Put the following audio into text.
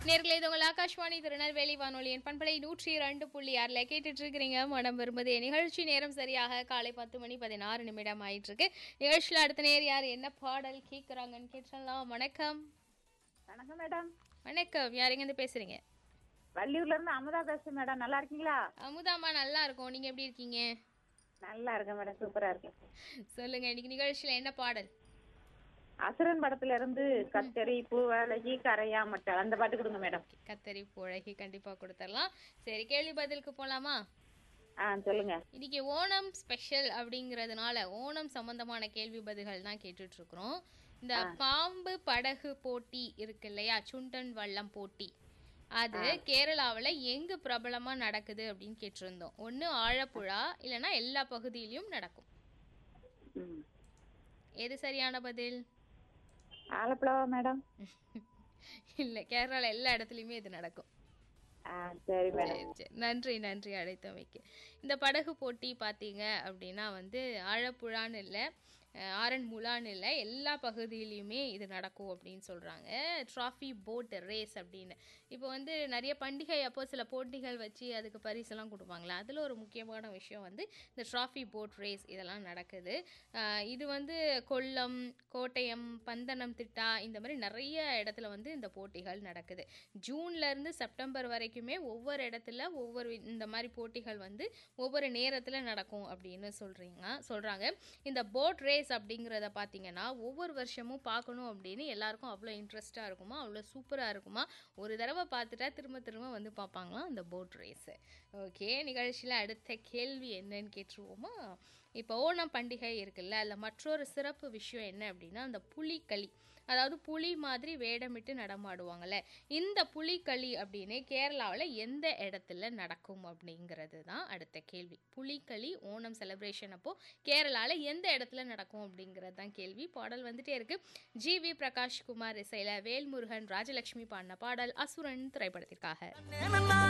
நேர்களே இது உங்கள் ஆகாஷ்வாணி திருநெல்வேலி வானொலியின் பண்பலை நூற்றி இரண்டு புள்ளி ஆறுல கேட்டுட்டு இருக்கிறீங்க மனம் விரும்புது நிகழ்ச்சி நேரம் சரியாக காலை பத்து மணி பதினாறு நிமிடம் ஆயிட்டு இருக்கு நிகழ்ச்சியில் அடுத்த நேர் யார் என்ன பாடல் கேட்குறாங்கன்னு கேட்டலாம் வணக்கம் வணக்கம் மேடம் வணக்கம் யாருங்க இருந்து பேசுறீங்க வள்ளியூர்ல இருந்து அமுதா பேசுறேன் மேடம் நல்லா இருக்கீங்களா அமுதாமா நல்லா இருக்கும் நீங்க எப்படி இருக்கீங்க நல்லா இருக்கேன் மேடம் சூப்பரா இருக்கேன் சொல்லுங்க இன்னைக்கு நிகழ்ச்சியில என்ன பாடல் அசுரன் படத்துல இருந்து கத்தரி பூவழகி கரையா மட்டை அந்த பாட்டு கொடுங்க மேடம் கத்தரி புழகி கண்டிப்பா கொடுத்துடலாம் சரி கேள்வி பதிலுக்கு போலாமா ஆ சொல்லுங்க இன்னைக்கு ஓணம் ஸ்பெஷல் அப்படிங்கிறதுனால ஓணம் சம்பந்தமான கேள்வி பதில்கள் தான் கேட்டுட்டு இருக்கிறோம் இந்த பாம்பு படகு போட்டி இருக்கு இல்லையா சுண்டன் வள்ளம் போட்டி அது கேரளாவில் எங்கு பிரபலமா நடக்குது அப்படின்னு கேட்டிருந்தோம் ஒன்று ஆழப்புழா இல்லைன்னா எல்லா பகுதியிலையும் நடக்கும் ம். எது சரியான பதில் ஆலப்புழாவா மேடம் இல்லை கேரளாவில் எல்லா இடத்துலையுமே இது நடக்கும் ஆ சரி மேடம் சரி, சரி. நன்றி நன்றி அழைத்தமைக்கு இந்த படகு போட்டி பார்த்தீங்க அப்படின்னா வந்து ஆழப்புழான்னு இல்லை அஹ், ஆரன்முளான்னு இல்லை எல்லா பகுதியிலையுமே இது நடக்கும் அப்படின்னு சொல்கிறாங்க ட்ராஃபி போட் ரேஸ் அப்படின்னு இப்போ வந்து நிறைய பண்டிகை அப்போ சில போட்டிகள் வச்சு அதுக்கு பரிசெல்லாம் கொடுப்பாங்களே அதில் ஒரு முக்கியமான விஷயம் வந்து இந்த ட்ராஃபி போட் ரேஸ் இதெல்லாம் நடக்குது அஹ், இது வந்து கொல்லம் கோட்டயம் பந்தனம் திட்டா இந்த மாதிரி நிறைய இடத்துல வந்து இந்த போட்டிகள் நடக்குது ஜூன்ல இருந்து செப்டம்பர் வரைக்குமே ஒவ்வொரு இடத்துல ஒவ்வொரு வி- இந்த மாதிரி போட்டிகள் வந்து ஒவ்வொரு நேரத்தில் நடக்கும் அப்படின்னு சொல்றீங்க சொல்றாங்க இந்த போட் ரேஸ் அப்படிங்கிறத பார்த்தீங்கன்னா ஒவ்வொரு வருஷமும் பார்க்கணும் அப்படின்னு எல்லாருக்கும் அவ்வளோ இன்ட்ரெஸ்டாக இருக்குமா அவ்வளோ சூப்பராக இருக்குமா ஒரு தடவை பார்த்துட்டா திரும்ப திரும்ப வந்து பார்ப்பாங்களாம் அந்த போட் ரேஸு ஓகே நிகழ்ச்சியில் அடுத்த கேள்வி என்னன்னு கேட்டுருவோமா இப்போ ஓணம் பண்டிகை இருக்குல்ல அதில் மற்றொரு சிறப்பு விஷயம் என்ன அப்படின்னா அந்த புலிக்களி அதாவது புலி மாதிரி வேடமிட்டு நடமாடுவாங்கல்ல இந்த புலிக்களி அப்படின்னு கேரளாவில் எந்த இடத்துல நடக்கும் அப்படிங்கிறது தான் அடுத்த கேள்வி புலிக்களி ஓணம் செலிப்ரேஷன் அப்போ கேரளாவில் எந்த இடத்துல நடக்கும் அப்படிங்கிறது தான் கேள்வி பாடல் வந்துட்டே இருக்கு ஜி வி பிரகாஷ் குமார் இசையில் வேல்முருகன் ராஜலட்சுமி பாடின பாடல் அசுரன் திரைப்படத்திற்காக